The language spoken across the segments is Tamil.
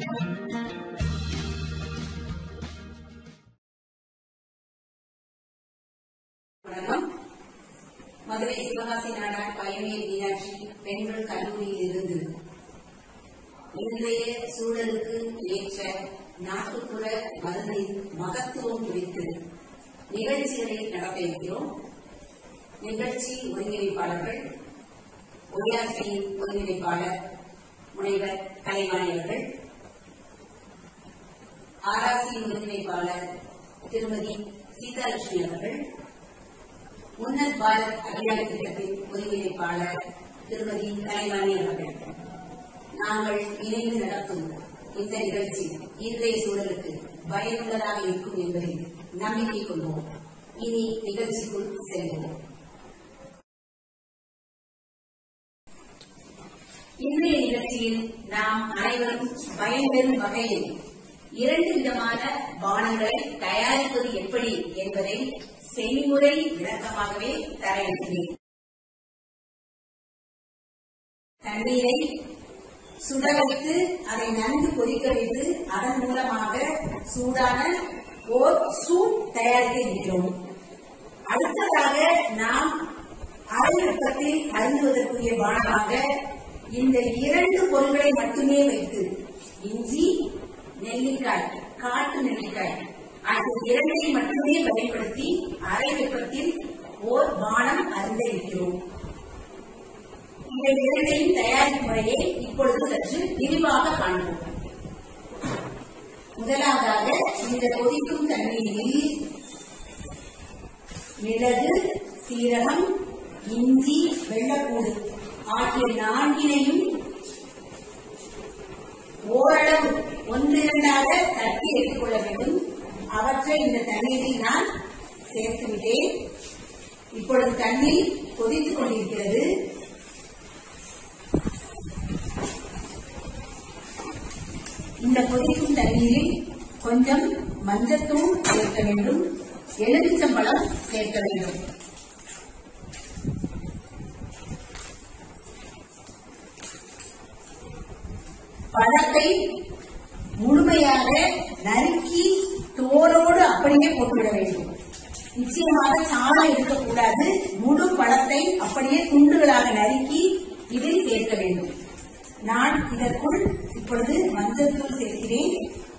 வணக்கம் மதுரை சிவகாசி நாடார் பயணியர் மீனாட்சி பெண்கள் கல்லூரியில் இருந்து இன்றைய சூழலுக்கு ஏற்ற நாட்டுப்புற மருந்தின் மகத்துவம் குறித்து நிகழ்ச்சிகளை நடத்த இருக்கிறோம் நிகழ்ச்சி ஒருங்கிணைப்பாளர்கள் ஒய்ஆர்சியின் ஒருங்கிணைப்பாளர் முனைவர் கலைவாணி அவர்கள் ஆர்ஆர்சியின் ஒருங்கிணைப்பாளர் திருமதி சீதாலட்சுமி அவர்கள் முன்னர் பாரத் அபியான திட்டத்தின் ஒருங்கிணைப்பாளர் திருமதி கலைவாணி அவர்கள் நாங்கள் இணைந்து நடத்தும் இந்த நிகழ்ச்சி இன்றைய சூழலுக்கு பயனுள்ளதாக இருக்கும் என்பதை நம்பிக்கை கொள்வோம் இனி நிகழ்ச்சிக்குள் செல்வோம் இன்றைய நிகழ்ச்சியில் நாம் அனைவரும் பயன்பெறும் வகையில் இரண்டு விதமான பானங்களை தயாரிப்பது எப்படி என்பதை செய்முறை விளக்கமாகவே தர இருக்கிறேன் தண்ணீரை சுட வைத்து அதை நன்கு கொதிக்க வைத்து அதன் மூலமாக சூடான ஓர் சூப் தயாரிக்க இருக்கிறோம் அடுத்ததாக நாம் அரை வெப்பத்தில் அருந்துவதற்குரிய பானமாக இந்த இரண்டு பொருட்களை மட்டுமே வைத்து இஞ்சி நெல்லிக்காய் காட்டு நெல்லிக்காய் ஆகிய இரண்டை மட்டுமே பயன்படுத்தி அரை வெப்பத்தில் ஓர் பானம் அருந்த இருக்கிறோம் இந்த இரண்டையும் தயாரிக்கும் முறையை இப்பொழுது சற்று விரிவாக காண்போம் முதலாவதாக இந்த கொதிக்கும் தண்ணீரில் மிளகு சீரகம் இஞ்சி வெள்ளப்பூடு ஆகிய நான்கினையும் ஓரளவு ஒன்றிரண்டாக தட்டி எடுத்துக் கொள்ள வேண்டும் அவற்றை இந்த தண்ணீரில் நான் சேர்த்து விட்டேன் இப்பொழுது தண்ணீர் கொதித்துக் கொண்டிருக்கிறது இந்த கொதிக்கும் தண்ணீரில் கொஞ்சம் மஞ்சத்தூள் சேர்க்க வேண்டும் எலுமிச்சம்பழம் சேர்க்க வேண்டும் பழத்தை முழுமையாக நறுக்கி தோலோடு அப்படியே போட்டுவிட வேண்டும் நிச்சயமாக சாணம் இருக்கக்கூடாது முழு பழத்தை அப்படியே துண்டுகளாக நறுக்கி இதில் சேர்க்க வேண்டும் நான் இதற்குள் இப்பொழுது மஞ்சள் தூள் சேர்க்கிறேன்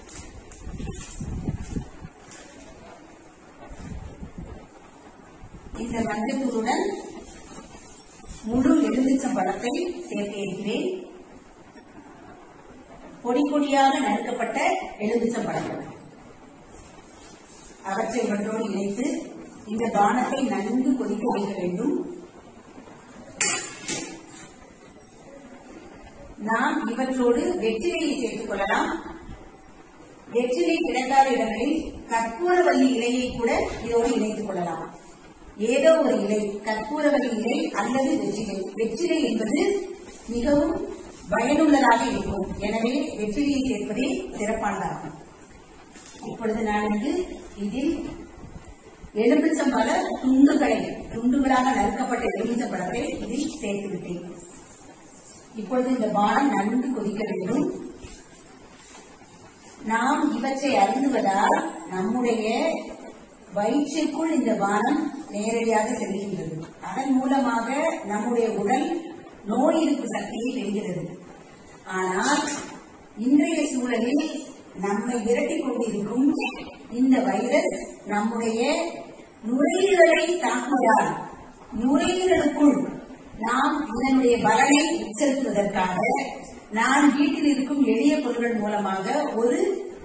இந்த மஞ்சள் தூளுடன் முழு எலுமிச்சம் பழத்தை சேர்க்க இருக்கிறேன் பொடி பொடியாக நறுக்கப்பட்ட எலுமிச்சம் பழங்கள் அவற்றை இவற்றோடு இணைத்து இந்த பானத்தை நன்கு கொதிக்க வைக்க வேண்டும் நாம் இவற்றோடு வெற்றிலையை சேர்த்துக் கொள்ளலாம் வெற்றிலை கிடைக்காத இடங்களில் கற்பூரவல்லி இலையை கூட இதோடு இணைத்துக் கொள்ளலாம் ஏதோ ஒரு இலை கற்பூரவல்லி இலை அல்லது வெற்றிலை வெற்றிலை என்பது மிகவும் பயனுள்ளதாக இருக்கும் எனவே வெற்றிலையை சேர்ப்பதே சிறப்பானதாகும் இப்பொழுது நான் இங்கு இதில் எலுமிச்சம்பழ துண்டுகளை துண்டுகளாக நறுக்கப்பட்ட எலுமிச்சம்பழத்தை இதில் சேர்த்து விட்டேன் இப்பொழுது இந்த பானம் நன்கு கொதிக்க வேண்டும் நாம் இவற்றை அருந்துவதால் நம்முடைய வயிற்றிற்குள் இந்த பானம் நேரடியாக செல்கின்றது அதன் மூலமாக நம்முடைய உடல் நோய் எதிர்ப்பு சக்தியை பெறுகிறது ஆனால் இன்றைய சூழலில் நம்மை விரட்டிக் கொண்டிருக்கும் இந்த வைரஸ் நம்முடைய நுரையீரலை தாக்குவதால் நுரையீரலுக்குள் நாம் இதனுடைய பலனை உச்சரிப்பதற்காக நான் வீட்டில் இருக்கும் எளிய பொருட்கள் மூலமாக ஒரு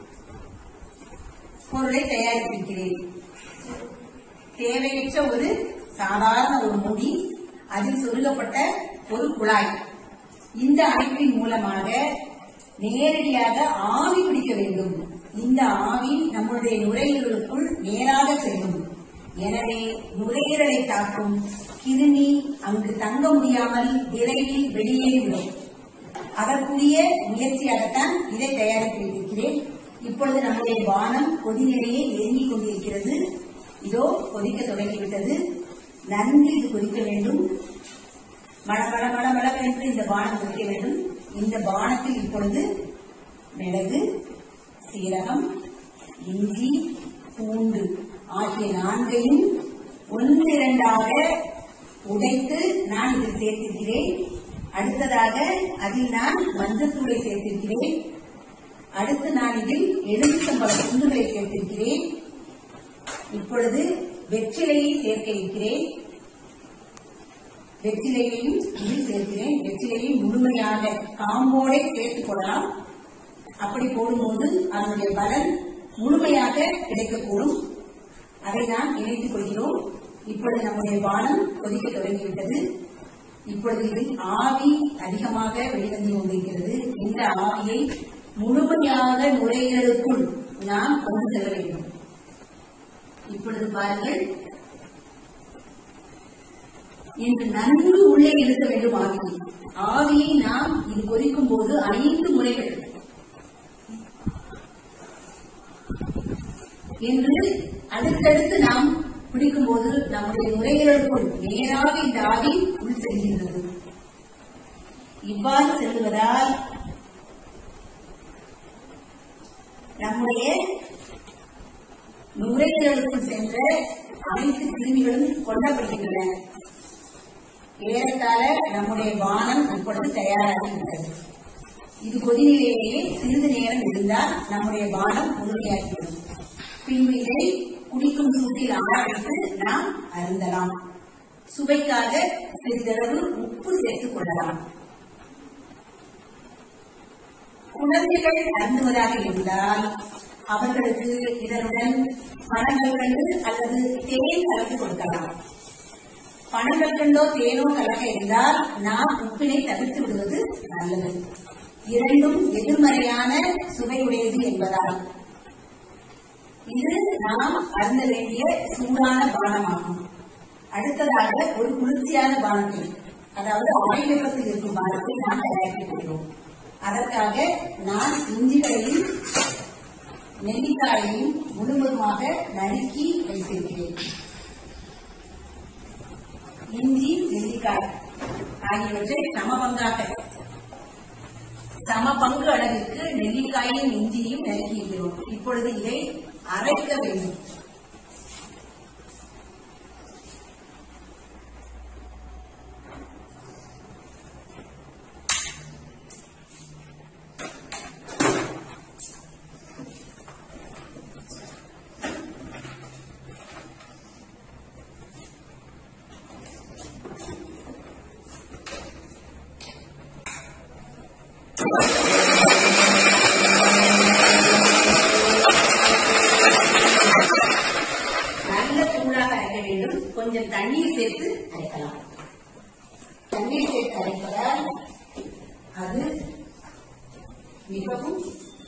பொருளை தயாரித்திருக்கிறேன் தேவையற்ற ஒரு சாதாரண ஒரு மூடி அதில் சொருகப்பட்ட ஒரு குழாய் இந்த அமைப்பின் மூலமாக நேரடியாக ஆவி பிடிக்க வேண்டும் இந்த ஆவி நம்முடைய நுரையீரலுக்குள் நேராக செல்லும் எனவே நுரையீரலை தாக்கும் கிருமி அங்கு தங்க முடியாமல் விரைவில் வெளியேறிவிடும் அதற்குரிய முயற்சியாகத்தான் இதை தயாரித்து வைத்திருக்கிறேன் இப்பொழுது நம்முடைய பானம் கொதிநிலையை நெருங்கிக் கொண்டிருக்கிறது இதோ கொதிக்க தொடங்கிவிட்டது நன்கு இது கொதிக்க வேண்டும் மட மட மட மட என்று இந்த பானம் கொதிக்க வேண்டும் இந்த பானத்தில் இப்பொழுது மிளகு சீரகம் இஞ்சி பூண்டு ஆகிய நான்கையும் ஒன்று இரண்டாக உடைத்து நான் இதில் சேர்த்திருக்கிறேன் அடுத்ததாக அதில் நான் மஞ்சத்தூளை சேர்த்திருக்கிறேன் அடுத்து நான் இதில் எலுமிச்சம்பழ துண்டுகளை சேர்த்திருக்கிறேன் இப்பொழுது வெற்றிலையை சேர்க்க இருக்கிறேன் வெற்றிலையையும் இதில் சேர்க்கிறேன் வெற்றிலையை முழுமையாக காம்போடே சேர்த்துக் கொள்ளலாம் அப்படி போடும்போது அதனுடைய பலன் முழுமையாக கிடைக்கக்கூடும் அதை நாம் இணைத்துக் கொள்கிறோம் இப்பொழுது நம்முடைய பானம் கொதிக்க தொடங்கிவிட்டது இப்பொழுது இதில் ஆவி அதிகமாக வெளிவந்து கொண்டிருக்கிறது இந்த ஆவியை முழுமையாக நுரையீரலுக்குள் நாம் கொண்டு செல்ல வேண்டும் இப்பொழுது பாருங்கள் இன்று நன்கு உள்ளே இழுக்க வேண்டும் ஆவியை ஆவியை நாம் இது கொதிக்கும் போது ஐந்து முறைகள் என்று அடுத்தடுத்து நாம் பிடிக்கும்போது நம்முடைய நுரையீரலுக்குள் நேராக இந்த ஆவி உள் செல்கின்றது இவ்வாறு செல்வதால் நம்முடைய நுரையீரலுக்குள் சென்ற அனைத்து கிருமிகளும் கொல்லப்படுகின்றன ஏறத்தாழ நம்முடைய பானம் இப்பொழுது தயாராகிவிட்டது இது கொதிநிலையிலேயே சிறிது நேரம் இருந்தால் நம்முடைய பானம் முழுமையாகிவிடும் பின்பு இதை குடிக்கும் சூட்டில் ஆரம்பித்து நாம் அருந்தலாம் சுவைக்காக சிறிதளவு உப்பு சேர்த்துக் கொள்ளலாம் குழந்தைகள் அருந்துவதாக இருந்தால் அவர்களுக்கு இதனுடன் பனங்கற்கண்டு அல்லது தேன் கலந்து கொடுக்கலாம் பனங்கற்கண்டோ தேனோ கலக்க இருந்தால் நாம் உப்பினை தவிர்த்து விடுவது நல்லது இரண்டும் எதிர்மறையான சுவையுடையது என்பதால் இது நாம் அருந்த வேண்டிய சூடான பானமாகும் அடுத்ததாக ஒரு குளிர்ச்சியான பானத்தை அதாவது ஆயில் வெப்பத்தில் இருக்கும் பானத்தை நாம் தயாரித்துக் கொள்கிறோம் அதற்காக நான் இஞ்சிகளையும் நெல்லிக்காயையும் முழுவதுமாக நறுக்கி வைத்திருக்கிறேன் இஞ்சி நெல்லிக்காய் ஆகியவற்றை சம பங்காக சம பங்கு அளவிற்கு நெல்லிக்காயையும் இஞ்சியையும் நறுக்கியிருக்கிறோம் இப்பொழுது இதை அரைக்க வேண்டும் நல்ல தூளாக அரைக்க வேண்டும் கொஞ்சம் தண்ணீர் சேர்த்து அரைக்கலாம் தண்ணீர் சேர்த்து அரைப்பதால் அது மிகவும்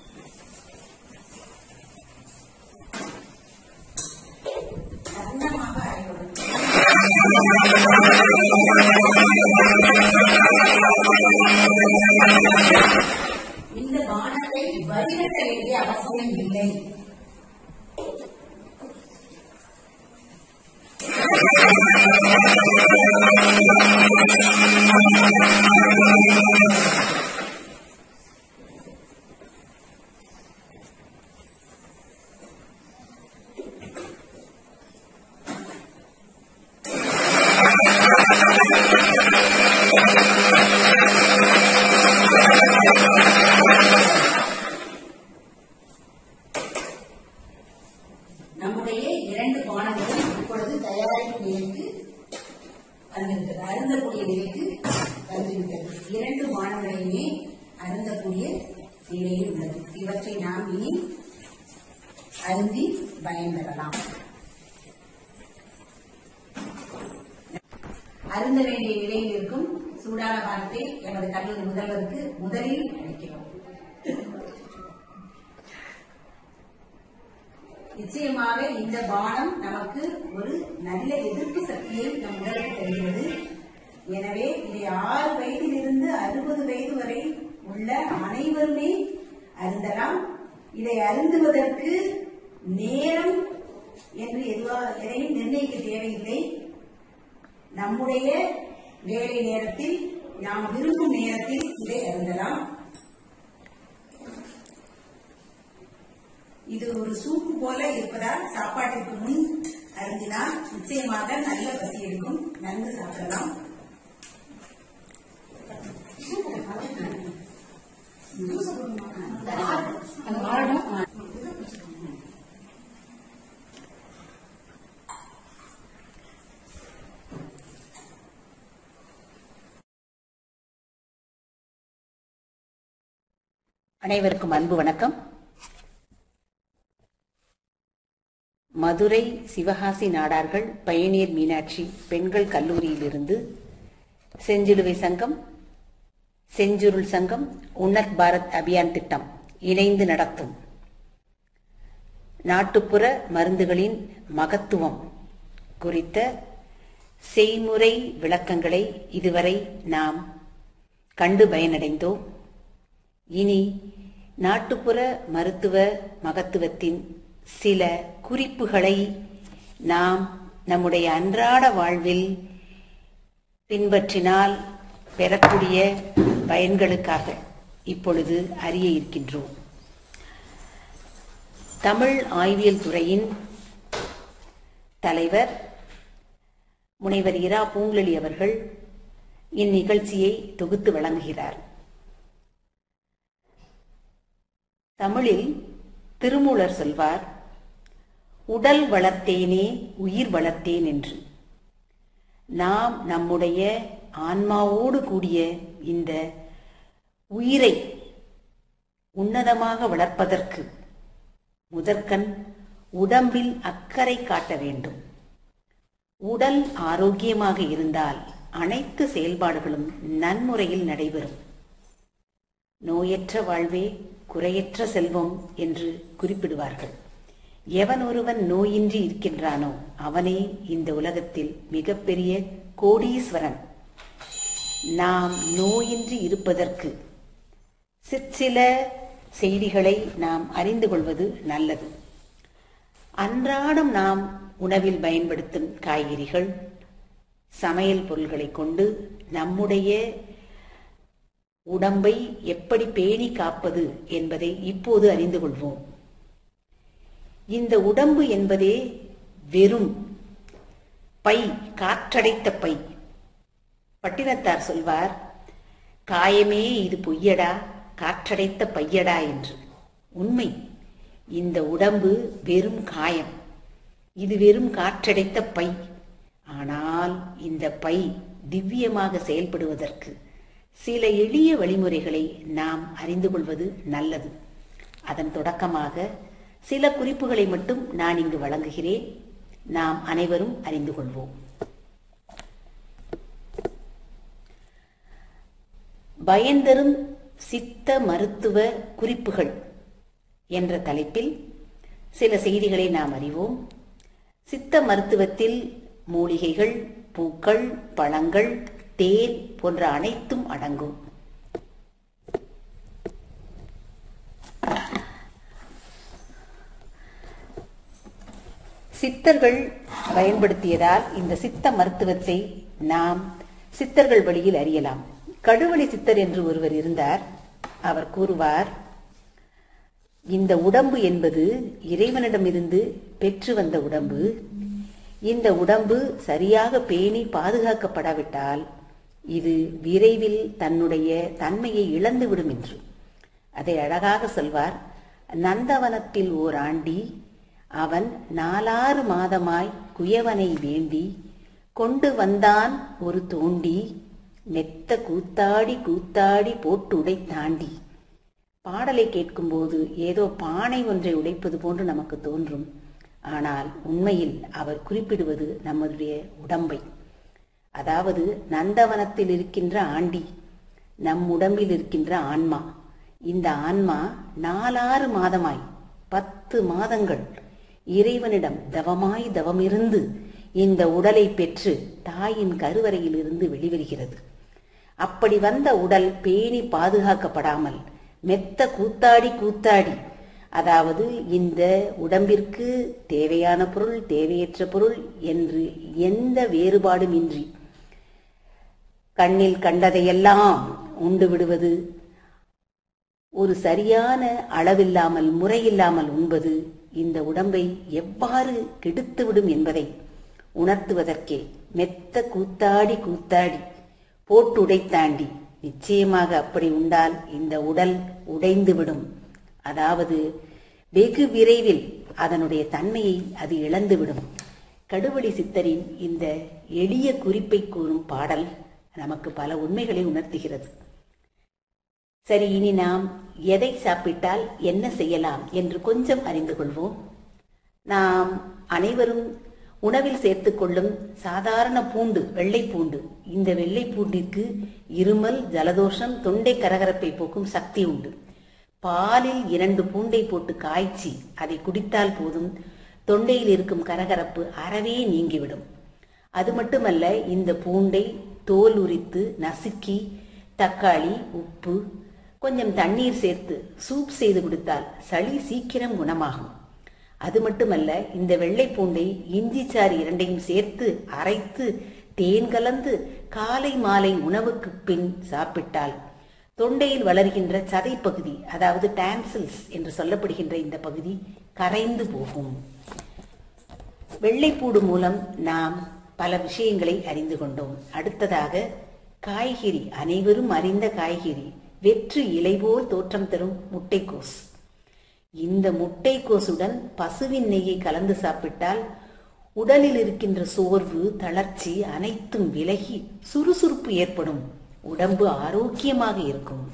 நன்னமாக அரைக்கப்படும் இந்த பானத்தை வடிகட்ட வேண்டிய அவசியம் இல்லை நம்முடைய இரண்டு பானங்களும் இப்பொழுது தயாரிப்பு நிலைக்கு வந்துவிட்டது அருந்தக்கூடிய நிலைக்கு வந்துவிட்டது இரண்டு பானங்களையுமே அருந்தக்கூடிய நிலையில் உள்ளது இவற்றை நாம் இனி அருந்தி பயன்பெறலாம் அருந்த வேண்டிய நிலையில் இருக்கும் சூடான பானத்தை எமது கல்லூரி முதல்வருக்கு முதலில் அளிக்கிறோம் நிச்சயமாக இந்த பானம் நமக்கு ஒரு நல்ல எதிர்ப்பு சக்தியை நம் உடலுக்கு தருகிறது எனவே இதை ஆறு வயதிலிருந்து அறுபது வயது வரை உள்ள அனைவருமே அருந்தலாம் இதை அருந்துவதற்கு நேரம் என்று எதுவா எதையும் நிர்ணயிக்க தேவையில்லை நம்முடைய வேலை நேரத்தில் நாம் விரும்பும் நேரத்தில் இதை அருந்தலாம் இது ஒரு சூப்பு போல இருப்பதால் சாப்பாட்டிற்கு முன் அருந்தினால் நிச்சயமாக நல்ல பசி எடுக்கும் நன்கு சாப்பிடலாம் அந்த வாழணும் அனைவருக்கும் அன்பு வணக்கம் மதுரை சிவகாசி நாடார்கள் பயணியர் மீனாட்சி பெண்கள் கல்லூரியிலிருந்து செஞ்சிலுவை சங்கம் செஞ்சுருள் சங்கம் உன்னத் பாரத் அபியான் திட்டம் இணைந்து நடத்தும் நாட்டுப்புற மருந்துகளின் மகத்துவம் குறித்த செய்முறை விளக்கங்களை இதுவரை நாம் கண்டு பயனடைந்தோம் இனி நாட்டுப்புற மருத்துவ மகத்துவத்தின் சில குறிப்புகளை நாம் நம்முடைய அன்றாட வாழ்வில் பின்பற்றினால் பெறக்கூடிய பயன்களுக்காக இப்பொழுது அறிய இருக்கின்றோம் தமிழ் ஆய்வியல் துறையின் தலைவர் முனைவர் இரா பூங்குழலி அவர்கள் இந்நிகழ்ச்சியை தொகுத்து வழங்குகிறார் தமிழில் திருமூலர் சொல்வார் உடல் வளர்த்தேனே உயிர் வளர்த்தேன் என்று நாம் நம்முடைய ஆன்மாவோடு கூடிய இந்த உயிரை உன்னதமாக வளர்ப்பதற்கு முதற்கண் உடம்பில் அக்கறை காட்ட வேண்டும் உடல் ஆரோக்கியமாக இருந்தால் அனைத்து செயல்பாடுகளும் நன்முறையில் நடைபெறும் நோயற்ற வாழ்வே குறையற்ற செல்வம் என்று குறிப்பிடுவார்கள் எவன் ஒருவன் நோயின்றி இருக்கின்றானோ அவனே இந்த உலகத்தில் மிகப்பெரிய கோடீஸ்வரன் நாம் நோயின்றி இருப்பதற்கு சிற்சில செய்திகளை நாம் அறிந்து கொள்வது நல்லது அன்றாடம் நாம் உணவில் பயன்படுத்தும் காய்கறிகள் சமையல் பொருள்களை கொண்டு நம்முடைய உடம்பை எப்படி பேணி காப்பது என்பதை இப்போது அறிந்து கொள்வோம் இந்த உடம்பு என்பதே வெறும் பை காற்றடைத்த பை பட்டினத்தார் சொல்வார் காயமே இது பொய்யடா காற்றடைத்த பையடா என்று உண்மை இந்த உடம்பு வெறும் காயம் இது வெறும் காற்றடைத்த பை ஆனால் இந்த பை திவ்யமாக செயல்படுவதற்கு சில எளிய வழிமுறைகளை நாம் அறிந்து கொள்வது நல்லது அதன் தொடக்கமாக சில குறிப்புகளை மட்டும் நான் இங்கு வழங்குகிறேன் நாம் அனைவரும் அறிந்து கொள்வோம் பயன்தரும் சித்த மருத்துவ குறிப்புகள் என்ற தலைப்பில் சில செய்திகளை நாம் அறிவோம் சித்த மருத்துவத்தில் மூலிகைகள் பூக்கள் பழங்கள் தேன் போன்ற அனைத்தும் அடங்கும் சித்தர்கள் பயன்படுத்தியதால் இந்த சித்த மருத்துவத்தை நாம் சித்தர்கள் வழியில் அறியலாம் கடுவழி சித்தர் என்று ஒருவர் இருந்தார் அவர் கூறுவார் இந்த உடம்பு என்பது இறைவனிடமிருந்து பெற்று வந்த உடம்பு இந்த உடம்பு சரியாக பேணி பாதுகாக்கப்படாவிட்டால் இது விரைவில் தன்னுடைய தன்மையை இழந்துவிடும் என்று அதை அழகாக சொல்வார் நந்தவனத்தில் ஓர் ஆண்டி அவன் நாலாறு மாதமாய் குயவனை வேண்டி கொண்டு வந்தான் ஒரு தோண்டி மெத்த கூத்தாடி கூத்தாடி போட்டு உடை தாண்டி பாடலை கேட்கும்போது ஏதோ பானை ஒன்றை உடைப்பது போன்று நமக்கு தோன்றும் ஆனால் உண்மையில் அவர் குறிப்பிடுவது நம்முடைய உடம்பை அதாவது நந்தவனத்தில் இருக்கின்ற ஆண்டி நம் உடம்பில் இருக்கின்ற ஆன்மா இந்த ஆன்மா நாலாறு மாதமாய் பத்து மாதங்கள் இறைவனிடம் தவமாய் தவமிருந்து இந்த உடலை பெற்று தாயின் கருவறையில் இருந்து வெளிவருகிறது அப்படி வந்த உடல் பேணி பாதுகாக்கப்படாமல் மெத்த கூத்தாடி கூத்தாடி அதாவது இந்த உடம்பிற்கு தேவையான பொருள் தேவையற்ற பொருள் என்று எந்த வேறுபாடும் இன்றி கண்ணில் கண்டதையெல்லாம் உண்டு விடுவது ஒரு சரியான அளவில்லாமல் முறையில்லாமல் உண்பது இந்த உடம்பை எவ்வாறு கெடுத்துவிடும் என்பதை உணர்த்துவதற்கே மெத்த கூத்தாடி கூத்தாடி போட்டு உடைத்தாண்டி நிச்சயமாக அப்படி உண்டால் இந்த உடல் உடைந்துவிடும் அதாவது வெகு விரைவில் அதனுடைய தன்மையை அது இழந்துவிடும் கடுவடி சித்தரின் இந்த எளிய குறிப்பை கூறும் பாடல் நமக்கு பல உண்மைகளை உணர்த்துகிறது சரி இனி நாம் எதை சாப்பிட்டால் என்ன செய்யலாம் என்று கொஞ்சம் அறிந்து கொள்வோம் நாம் அனைவரும் உணவில் சேர்த்துக் கொள்ளும் சாதாரண பூண்டு வெள்ளை பூண்டு இந்த வெள்ளை பூண்டிற்கு இருமல் ஜலதோஷம் தொண்டை கரகரப்பை போக்கும் சக்தி உண்டு பாலில் இரண்டு பூண்டை போட்டு காய்ச்சி அதை குடித்தால் போதும் தொண்டையில் இருக்கும் கரகரப்பு அறவே நீங்கிவிடும் அது மட்டுமல்ல இந்த பூண்டை தோல் உரித்து நசுக்கி தக்காளி உப்பு கொஞ்சம் தண்ணீர் சேர்த்து சூப் செய்து கொடுத்தால் சளி சீக்கிரம் குணமாகும் அது மட்டுமல்ல இந்த வெள்ளை பூண்டை இஞ்சி சாறு இரண்டையும் சேர்த்து அரைத்து தேன் கலந்து காலை மாலை உணவுக்கு பின் சாப்பிட்டால் தொண்டையில் வளர்கின்ற சதைப்பகுதி அதாவது டான்சில்ஸ் என்று சொல்லப்படுகின்ற இந்த பகுதி கரைந்து போகும் வெள்ளைப்பூடு மூலம் நாம் பல விஷயங்களை அறிந்து கொண்டோம் அடுத்ததாக காய்கறி அனைவரும் அறிந்த காய்கறி வெற்று இலை போல் தோற்றம் தரும் முட்டைக்கோஸ் இந்த முட்டைக்கோசுடன் பசுவின் நெய்யை கலந்து சாப்பிட்டால் உடலில் இருக்கின்ற சோர்வு தளர்ச்சி அனைத்தும் விலகி சுறுசுறுப்பு ஏற்படும் உடம்பு ஆரோக்கியமாக இருக்கும்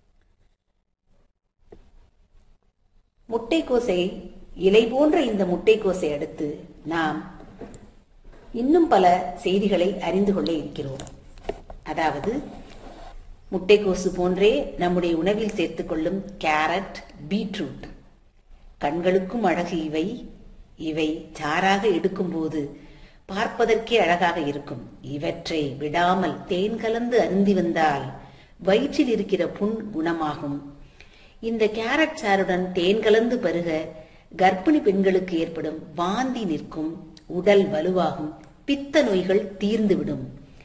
முட்டைக்கோசை இலை போன்ற இந்த முட்டைக்கோசை அடுத்து நாம் இன்னும் பல செய்திகளை அறிந்து கொள்ள இருக்கிறோம் அதாவது முட்டைக்கோசு போன்றே நம்முடைய உணவில் சேர்த்துக்கொள்ளும் கேரட் பீட்ரூட் கண்களுக்கும் அழகு இவை இவை சாராக எடுக்கும்போது பார்ப்பதற்கே அழகாக இருக்கும் இவற்றை விடாமல் தேன் கலந்து அருந்தி வந்தால் வயிற்றில் இருக்கிற புண் குணமாகும் இந்த கேரட் சாறுடன் தேன் கலந்து பருக கர்ப்பிணி பெண்களுக்கு ஏற்படும் வாந்தி நிற்கும் உடல் வலுவாகும் பித்த நோய்கள் தீர்ந்துவிடும்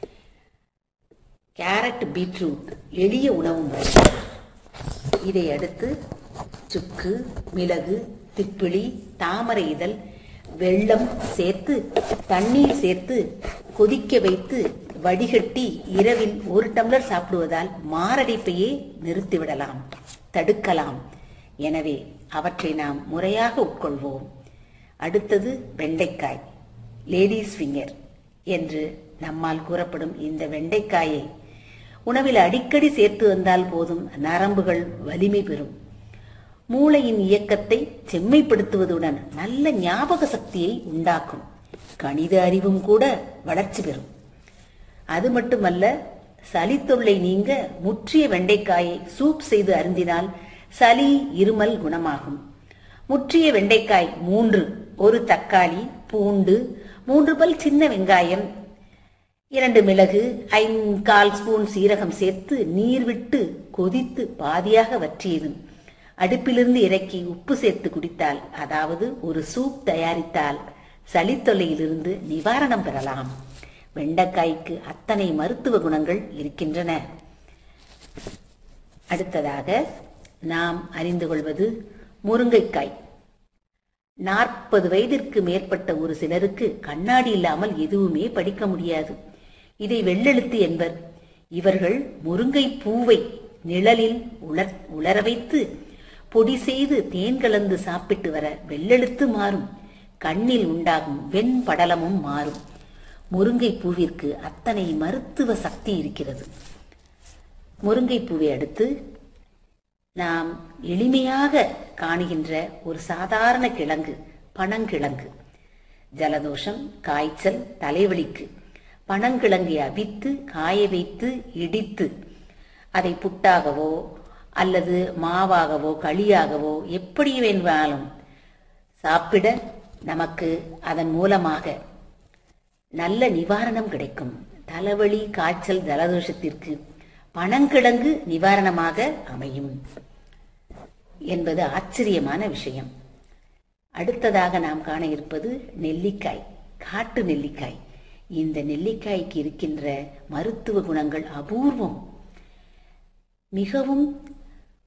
கேரட் பீட்ரூட் எளிய உணவு முறை இதை அடுத்து சுக்கு மிளகு திப்பிலி தாமரை இதழ் வெள்ளம் சேர்த்து தண்ணீர் சேர்த்து கொதிக்க வைத்து வடிகட்டி இரவில் ஒரு டம்ளர் சாப்பிடுவதால் மாரடைப்பையே நிறுத்திவிடலாம் தடுக்கலாம் எனவே அவற்றை நாம் முறையாக உட்கொள்வோம் அடுத்தது வெண்டைக்காய் லேடிஸ் ஃபிங்கர் என்று நம்மால் கூறப்படும் இந்த வெண்டைக்காயை உணவில் அடிக்கடி சேர்த்து வந்தால் போதும் நரம்புகள் வலிமை பெறும் மூளையின் இயக்கத்தை செம்மைப்படுத்துவதுடன் நல்ல ஞாபக சக்தியை உண்டாக்கும் கணித அறிவும் கூட வளர்ச்சி பெறும் அது மட்டுமல்ல சளி தொல்லை நீங்க முற்றிய வெண்டைக்காயை சூப் செய்து அருந்தினால் சளி இருமல் குணமாகும் முற்றிய வெண்டைக்காய் மூன்று ஒரு தக்காளி பூண்டு மூன்று பல் சின்ன வெங்காயம் இரண்டு மிளகு ஐந்து கால் ஸ்பூன் சீரகம் சேர்த்து நீர் விட்டு கொதித்து பாதியாக வற்றியது அடுப்பிலிருந்து இறக்கி உப்பு சேர்த்து குடித்தால் அதாவது ஒரு சூப் தயாரித்தால் சளித்தொல்லையிலிருந்து நிவாரணம் பெறலாம் வெண்டைக்காய்க்கு அத்தனை மருத்துவ குணங்கள் இருக்கின்றன அடுத்ததாக நாம் அறிந்து கொள்வது முருங்கைக்காய் நாற்பது வயதிற்கு மேற்பட்ட ஒரு சிலருக்கு கண்ணாடி இல்லாமல் எதுவுமே படிக்க முடியாது இதை வெள்ளெழுத்து என்பர் இவர்கள் முருங்கை பூவை நிழலில் உலர் உலர வைத்து பொடி செய்து தேன் கலந்து சாப்பிட்டு வர வெள்ளெழுத்து மாறும் கண்ணில் உண்டாகும் வெண்படலமும் மாறும் முருங்கை பூவிற்கு அத்தனை மருத்துவ சக்தி இருக்கிறது முருங்கை பூவை அடுத்து நாம் எளிமையாக காணுகின்ற ஒரு சாதாரண கிழங்கு பனங்கிழங்கு ஜலதோஷம் காய்ச்சல் தலைவலிக்கு பனங்கிழங்கை அவித்து காய வைத்து இடித்து அதை புட்டாகவோ அல்லது மாவாகவோ களியாகவோ எப்படி வேண்டாலும் சாப்பிட நமக்கு அதன் மூலமாக நல்ல நிவாரணம் கிடைக்கும் தலைவலி காய்ச்சல் ஜலதோஷத்திற்கு பனங்கிழங்கு நிவாரணமாக அமையும் என்பது ஆச்சரியமான விஷயம் அடுத்ததாக நாம் காண இருப்பது நெல்லிக்காய் காட்டு நெல்லிக்காய் இந்த நெல்லிக்காய்க்கு இருக்கின்ற மருத்துவ குணங்கள் அபூர்வம் மிகவும்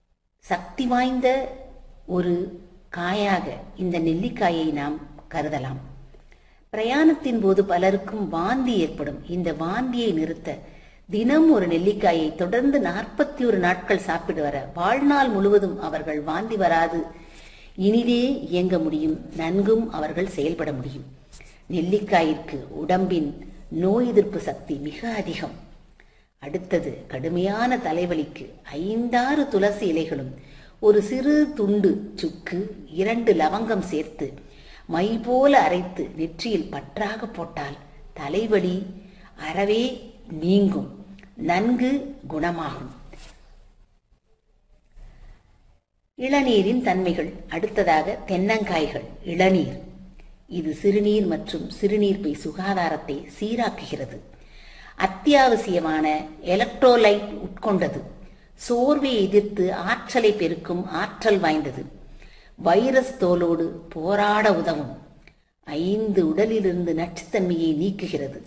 சக்தி வாய்ந்த ஒரு காயாக இந்த நெல்லிக்காயை நாம் கருதலாம் பிரயாணத்தின் போது பலருக்கும் வாந்தி ஏற்படும் இந்த வாந்தியை நிறுத்த தினம் ஒரு நெல்லிக்காயை தொடர்ந்து நாற்பத்தி ஒரு நாட்கள் சாப்பிட்டு வர வாழ்நாள் முழுவதும் அவர்கள் வாந்தி வராது இனிதே இயங்க முடியும் நன்கும் அவர்கள் செயல்பட முடியும் நெல்லிக்காயிற்கு உடம்பின் நோய் எதிர்ப்பு சக்தி மிக அதிகம் அடுத்தது கடுமையான தலைவலிக்கு ஐந்தாறு துளசி இலைகளும் ஒரு சிறு துண்டு சுக்கு இரண்டு லவங்கம் சேர்த்து மை போல அரைத்து நெற்றியில் பற்றாக போட்டால் தலைவலி அறவே நீங்கும் நன்கு குணமாகும் இளநீரின் தன்மைகள் அடுத்ததாக தென்னங்காய்கள் இளநீர் இது சிறுநீர் மற்றும் சிறுநீர்ப்பை சுகாதாரத்தை சீராக்குகிறது அத்தியாவசியமான எலக்ட்ரோலைட் உட்கொண்டது சோர்வை எதிர்த்து ஆற்றலை பெருக்கும் ஆற்றல் வாய்ந்தது வைரஸ் தோலோடு போராட உதவும் ஐந்து உடலிலிருந்து நச்சுத்தன்மையை நீக்குகிறது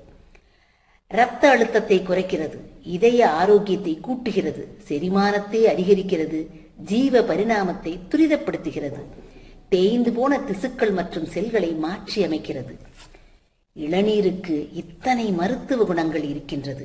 இரத்த அழுத்தத்தை குறைக்கிறது இதய ஆரோக்கியத்தை கூட்டுகிறது செரிமானத்தை அதிகரிக்கிறது ஜீவ பரிணாமத்தை துரிதப்படுத்துகிறது தேய்ந்து போன திசுக்கள் மற்றும் செல்களை மாற்றி அமைக்கிறது இளநீருக்கு இத்தனை மருத்துவ குணங்கள் இருக்கின்றது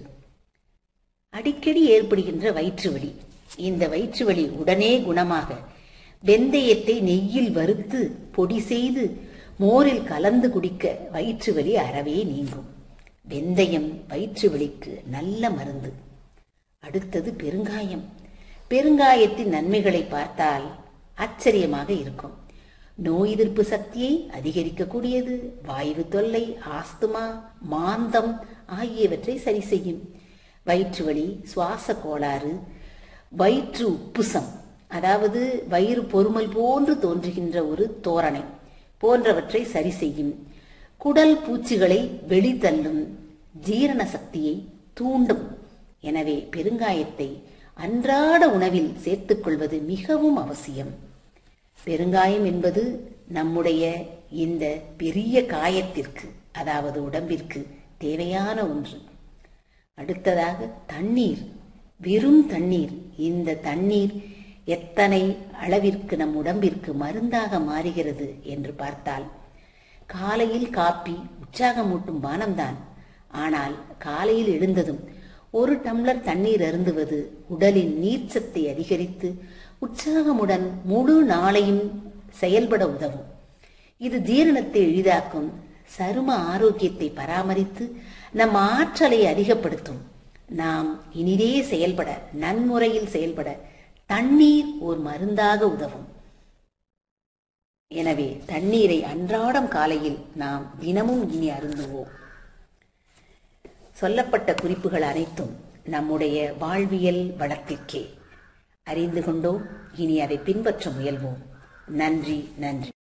அடிக்கடி ஏற்படுகின்ற வயிற்று வலி இந்த வயிற்று வலி உடனே குணமாக வெந்தயத்தை நெய்யில் வறுத்து பொடி செய்து மோரில் கலந்து குடிக்க வயிற்று வலி அறவே நீங்கும் வெந்தயம் வயிற்று வலிக்கு நல்ல மருந்து அடுத்தது பெருங்காயம் பெருங்காயத்தின் நன்மைகளை பார்த்தால் ஆச்சரியமாக இருக்கும் நோய் எதிர்ப்பு சக்தியை அதிகரிக்கக்கூடியது வாயு தொல்லை ஆஸ்துமா மாந்தம் ஆகியவற்றை சரி செய்யும் வயிற்று வலி சுவாச கோளாறு வயிற்று உப்புசம் அதாவது வயிறு பொறுமல் போன்று தோன்றுகின்ற ஒரு தோரணை போன்றவற்றை சரி செய்யும் குடல் பூச்சிகளை வெளித்தள்ளும் ஜீரண சக்தியை தூண்டும் எனவே பெருங்காயத்தை அன்றாட உணவில் சேர்த்துக்கொள்வது மிகவும் அவசியம் பெருங்காயம் என்பது நம்முடைய இந்த பெரிய காயத்திற்கு அதாவது உடம்பிற்கு தேவையான ஒன்று அடுத்ததாக தண்ணீர் வெறும் தண்ணீர் இந்த தண்ணீர் எத்தனை அளவிற்கு நம் உடம்பிற்கு மருந்தாக மாறுகிறது என்று பார்த்தால் காலையில் காப்பி உற்சாகமூட்டும் பானம்தான் ஆனால் காலையில் எழுந்ததும் ஒரு டம்ளர் தண்ணீர் அருந்துவது உடலின் நீர்ச்சத்தை அதிகரித்து உற்சாகமுடன் முழு நாளையும் செயல்பட உதவும் இது ஜீரணத்தை எளிதாக்கும் சரும ஆரோக்கியத்தை பராமரித்து நம் ஆற்றலை அதிகப்படுத்தும் நாம் இனிதே செயல்பட நன்முறையில் செயல்பட தண்ணீர் ஒரு மருந்தாக உதவும் எனவே தண்ணீரை அன்றாடம் காலையில் நாம் தினமும் இனி அருந்துவோம் சொல்லப்பட்ட குறிப்புகள் அனைத்தும் நம்முடைய வாழ்வியல் வளத்திற்கே அறிந்து கொண்டோம் இனி அதை பின்பற்ற முயல்வோம் நன்றி நன்றி